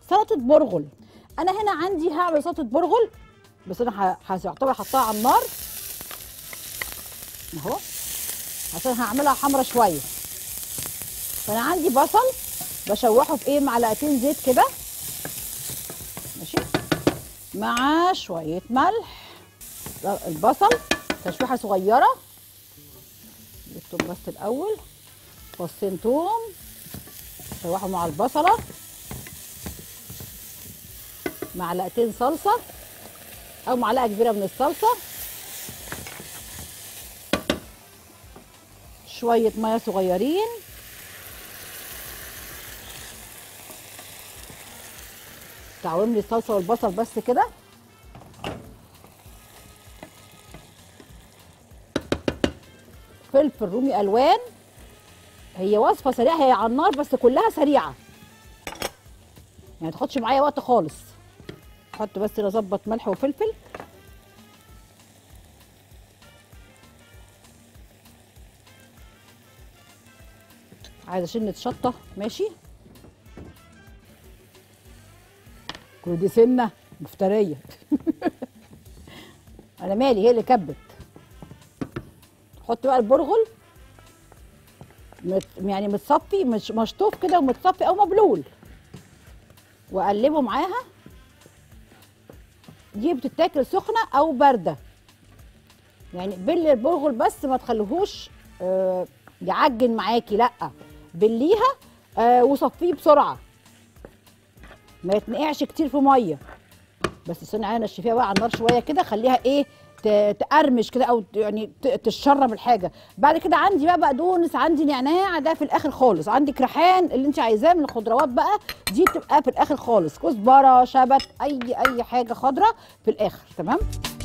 سلطه برغل انا هنا عندي هعمل سلطه برغل بس انا ه- هعتبر حطها على النار اهو عشان هعملها حمرا شويه فانا عندي بصل بشوحه في ايه معلقتين زيت كده ماشي مع شويه ملح ده البصل تشويحه صغيره التوم بس الاول فصين توم شوحه مع البصله معلقتين صلصه او معلقه كبيره من الصلصه شويه ميه صغيرين تعوم لي الصلصه والبصل بس كده فلفل رومي الوان هي وصفه سريعه هي على النار بس كلها سريعه يعني ما تاخدش معايا وقت خالص احط بس كده اظبط ملح وفلفل عايزه شنه شطه ماشي كل دي سنه مفتريه انا مالي هي اللي كبت حط بقى البرغل مت يعني متصفي مش مشطوف كده ومتصفي او مبلول واقلبه معاها دي بتتاكل سخنه او بارده يعني بلي البرغل بس ما تخليهوش آه يعجن معاكي لا بليها آه وصفيه بسرعه ما يتنقعش كتير في ميه بس استني عليها نشفيها بقى على النار شويه كده خليها ايه ت- تقرمش كده او ت- يعني ت- تشرب الحاجه بعد كده عندي بقى بقدونس عندي نعناع ده في الاخر خالص عندك ريحان اللي انت عايزاه من الخضروات بقى دي تبقى في الاخر خالص كزبره شبت اي اي حاجه خضراء في الاخر تمام